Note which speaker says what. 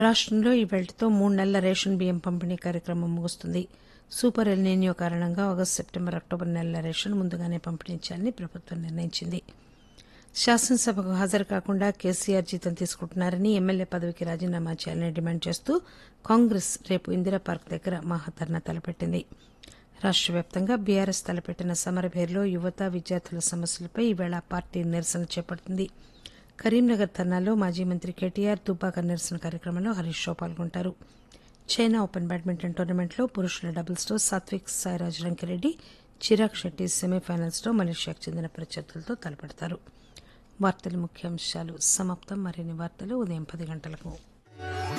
Speaker 1: రాష్టంలో ఈ వెల్ట్తో మూడు నెలల రేషన్ బియ్యం పంపిణీ కార్యక్రమం ముగుస్తుంది సూపర్ ఎల్నీనియో కారణంగా ఆగస్టు సెప్టెంబర్ అక్టోబర్ నెలల రేషన్ ముందుగానే పంపిణీ చేయాలని ప్రభుత్వం నిర్ణయించింది శాసనసభకు హాజరు కాకుండా కేసీఆర్ జీతం తీసుకుంటున్నారని ఎమ్మెల్యే పదవికి రాజీనామా చేయాలని డిమాండ్ చేస్తూ కాంగ్రెస్ రేపు ఇందిరా పార్క్ దగ్గర మహాధర్నా తలపెట్టింది రాష్ట్ర వ్యాప్తంగా బీఆర్ఎస్ తలపెట్టిన సమరభేర్లో యువత విద్యార్థుల సమస్యలపై ఈవేళ ఆ పార్టీ నిరసన చేపడుతుంది కరీంనగర్ ధర్నాలో మాజీ మంత్రి కేటీఆర్ దుబ్బాక నిరసన కార్యక్రమంలో హరీష్ రావు పాల్గొంటారు చైనా ఓపెన్ బ్యాడ్మింటన్ టోర్నమెంట్లో పురుషుల డబుల్స్లో సాత్విక్ సాయిరాజ్ రంకిరెడ్డి చిరాగ్ షెట్టి సెమీఫైనల్స్లో మలేషియాకు చెందిన ప్రత్యర్థులతో తలపడతారు వార్తల ముఖ్యాంశాలు సమాప్తం మరిన్ని వార్తలు ఉదయం పది గంటలకు